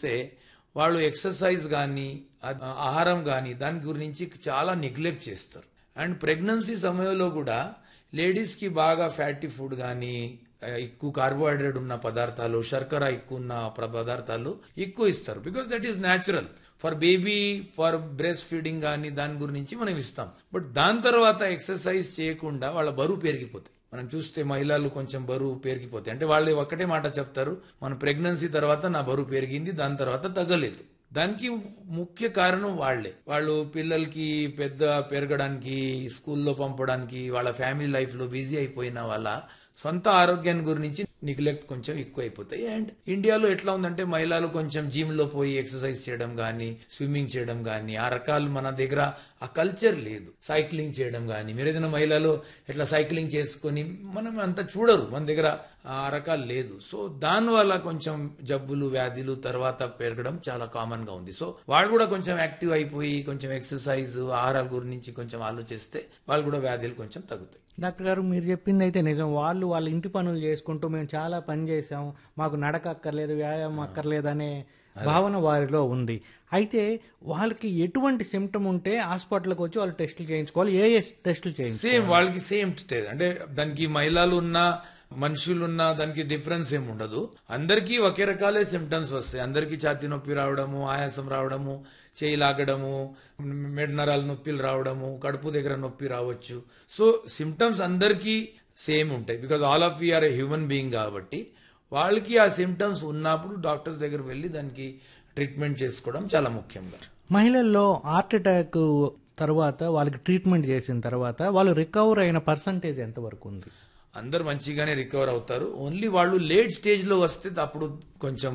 చూస్తే వాళ్ళు ఎక్సర్సైజ్ కానీ ఆహారం కానీ దాని గురించి చాలా నెగ్లెక్ట్ చేస్తారు అండ్ ప్రెగ్నెన్సీ సమయంలో కూడా లేడీస్కి బాగా ఫ్యాటీ ఫుడ్ కానీ ఎక్కువ కార్బోహైడ్రేట్ ఉన్న పదార్థాలు శర్కర ఎక్కువ ఉన్న ప్ర- పదార్థాలు ఎక్కువ ఇస్తారు because that is natural for baby for breastfeeding కానీ దాని గురించి మనం ఇస్తాం బట్ దాని తర్వాత ఎక్సర్సైజ్ చేయకుండా వాళ్ళ బరువు పెరిగిపోతాయి మనం చూస్తే మహిళలు కొంచెం బరువు పెరిగిపోతాయి అంటే వాళ్ళు ఒకటే మాట చెప్తారు మన ప్రెగ్నెన్సీ తర్వాత నా బరువు పెరిగింది దాని తర్వాత తగ్గలేదు దానికి ముఖ్య కారణం వాళ్లే వాళ్ళు పిల్లలకి పెద్ద పెరగడానికి స్కూల్లో పంపడానికి వాళ్ళ ఫ్యామిలీ లైఫ్ లో బిజీ అయిపోయిన వాళ్ళ సొంత ఆరోగ్యాన్ని గురించి నెగ్లెక్ట్ కొంచెం ఎక్కువ అయిపోతాయి అండ్ ఇండియాలో ఎట్లా ఉందంటే మహిళలు కొంచెం జిమ్ లో పోయి ఎక్సర్సైజ్ చేయడం గానీ స్విమ్మింగ్ చేయడం గానీ ఆ రకాలు మన దగ్గర ఆ కల్చర్ లేదు సైక్లింగ్ చేయడం గానీ మీరు ఏదైనా మహిళలు ఇట్లా సైక్లింగ్ చేసుకొని మనం అంత చూడరు మన దగ్గర ఆ రకాలు లేదు సో దాని వల్ల కొంచెం జబ్బులు వ్యాధులు తర్వాత పెరగడం చాలా కామన్ గా ఉంది సో వాళ్ళు కూడా కొంచెం యాక్టివ్ అయిపోయి కొంచెం ఎక్సర్సైజ్ ఆహారాల గురించి కొంచెం ఆలోచిస్తే వాళ్ళు కూడా వ్యాధులు కొంచెం తగ్గుతాయి డాక్టర్ గారు మీరు చెప్పింది అయితే నిజం వాళ్ళు వాళ్ళ ఇంటి పనులు చేసుకుంటూ మేము చాలా పని చేసాం మాకు నడక అక్కర్లేదు వ్యాయామం అక్కర్లేదు అనే భావన వారిలో ఉంది అయితే వాళ్ళకి ఎటువంటి సిమ్టమ్ ఉంటే హాస్పిటల్కి వచ్చి వాళ్ళు టెస్టులు చేయించుకోవాలి ఏ ఏ టెస్టులు చేయించుకోవాలి సేమ్ వాళ్ళకి సేమ్ స్టేజ్ అంటే దానికి మహిళలు ఉన్నా మనుషులున్నా దానికి డిఫరెన్స్ ఏమి ఉండదు అందరికీ ఒకే రకాలే సిమ్టమ్స్ వస్తాయి అందరికీ ఛాతీ నొప్పి రావడము ఆయాసం రావడము చేయి లాగడము మెడ నరాల నొప్పిలు రావడము కడుపు దగ్గర నొప్పి రావచ్చు సో సిమ్టమ్స్ అందరికీ సేమ్ ఉంటాయి because all of are a human being కాబట్టి వాళ్ళకి ఆ సిమ్టమ్స్ ఉన్నప్పుడు డాక్టర్స్ దగ్గర వెళ్ళి దానికి ట్రీట్మెంట్ చేసుకోవడం చాలా ముఖ్యంగా మహిళల్లో హార్ట్ అటాక్ తర్వాత వాళ్ళకి ట్రీట్మెంట్ చేసిన తర్వాత వాళ్ళు రికవర్ అయిన పర్సంటేజ్ ఎంతవరకు ఉంది అందరు మంచిగానే రికవర్ అవుతారు ఓన్లీ వాళ్ళు లేట్ స్టేజ్ లో వస్తే అప్పుడు కొంచెం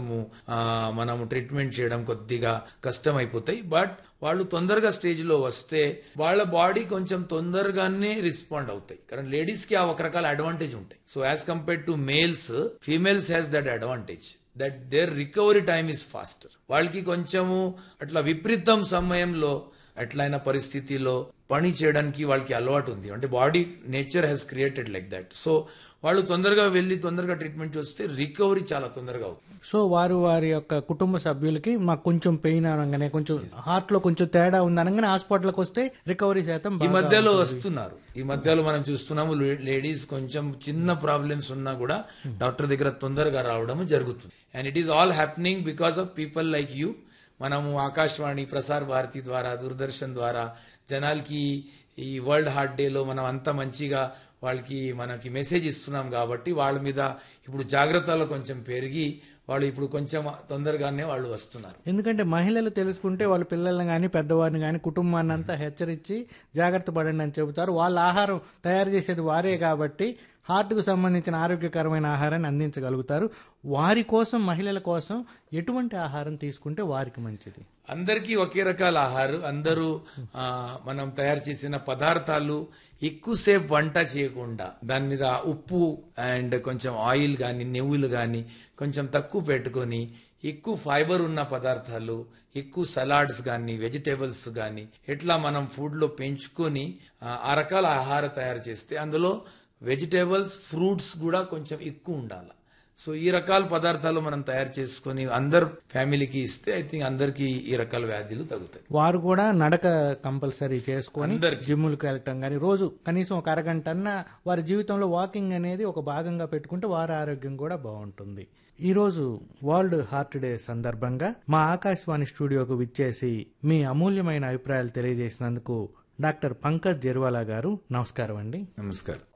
మనం ట్రీట్మెంట్ చేయడం కొద్దిగా కష్టం అయిపోతాయి బట్ వాళ్ళు తొందరగా స్టేజ్ లో వస్తే వాళ్ళ బాడీ కొంచెం తొందరగానే రెస్పాండ్ అవుతాయి कारण లేడీస్ కి ఆ ఒక రకాల అడ్వాంటేజ్ ఉంటాయి so as compared to males females has that advantage that their recovery time is faster వాళ్ళకి కొంచెము అట్లా విపరీతం సమయంలో ఎట్లయిన పరిస్థితిలో పని చేయడానికి వాళ్ళకి అలవాటు ఉంది అంటే body nature has created like that so వాళ్ళు తొందరగా వెళ్ళి తొందరగా ట్రీట్మెంట్ చేస్తే రికవరీ చాలా తొందరగా అవుతుంది సో వారు వారి యొక్క కుటుంబ సభ్యులకి మాకు కొంచెం పెయిన్ అనగానే కొంచెం హార్ట్ లో కొంచెం తేడా ఉంది అనగానే హాస్పిటల్కి వస్తే రికవరీ శాతం ఈ బాగా మధ్యలో వస్తున్నారు ఈ మధ్యలో మనం చూస్తున్నాము లేడీస్ కొంచెం చిన్న ప్రాబ్లమ్స్ ఉన్నా కూడా డాక్టర్ దగ్గర తొందరగా రావడం జరుగుతుంది and it is all happening because of people like you మనము ఆకాశవాణి ప్రసార్ భారతి ద్వారా దూరదర్శన్ ద్వారా జనాలకి ఈ వరల్డ్ హార్ట్ డేలో మనం అంత మంచిగా వాళ్ళకి మనకి మెసేజ్ ఇస్తున్నాం కాబట్టి వాళ్ళ మీద ఇప్పుడు జాగ్రత్తలు కొంచెం పెరిగి వాళ్ళు ఇప్పుడు కొంచెం తొందరగానే వాళ్ళు వస్తున్నారు ఎందుకంటే మహిళలు తెలుసుకుంటే వాళ్ళ పిల్లల్ని కానీ పెద్దవారిని కానీ కుటుంబాన్ని అంతా హెచ్చరించి జాగ్రత్త పడండి అని చెబుతారు వాళ్ళ ఆహారం తయారు చేసేది వారే కాబట్టి హార్ట్కు సంబంధించిన ఆరోగ్యకరమైన ఆహారాన్ని అందించగలుగుతారు వారి కోసం మహిళల కోసం ఎటువంటి ఆహారం తీసుకుంటే వారికి మంచిది అందరికీ ఒకే రకాల ఆహారం అందరూ ఆ, మనం తయారు చేసిన పదార్థాలు ఎక్కువసేపు వంట చేయకుండా దాని మీద ఉప్పు అండ్ కొంచెం ఆయిల్ గాని నెవ్వులు గాని కొంచెం తక్కువ పెట్టుకొని ఎక్కువ ఫైబర్ ఉన్న పదార్థాలు ఎక్కువ సలాడ్స్ గాని వెజిటేబుల్స్ గాని ఎట్లా మనం ఫుడ్ లో పెంచుకొని ఆ, ఆ రకాల ఆహారం తయారు చేస్తే అందులో వెజిటేబుల్స్ ఫ్రూట్స్ కూడా కొంచెం ఎక్కువ ఉండాలి సో ఈ రకాల పదార్థాలు మనం తయారు చేసుకొని అందరు ఫ్యామిలీకి ఇస్తే ఐ థింక్ అందరికి ఈ రకాల వ్యాధులు తగ్గుతాయి వారు కూడా నడక కంపల్సరీ చేసుకొని అందరికీ. జిమ్ములకు వెళ్ళటం కానీ రోజు కనీసం ఒక అరగంట అన్న వారి జీవితంలో వాకింగ్ అనేది ఒక భాగంగా పెట్టుకుంటే వారి ఆరోగ్యం కూడా బాగుంటుంది ఈ రోజు వరల్డ్ హార్ట్ డే సందర్భంగా మా ఆకాశవాణి స్టూడియోకు విచ్చేసి మీ అమూల్యమైన అభిప్రాయాలు తెలియజేసినందుకు డాక్టర్ పంకజ్ జెర్వాలా గారు నమస్కారం అండి నమస్కారం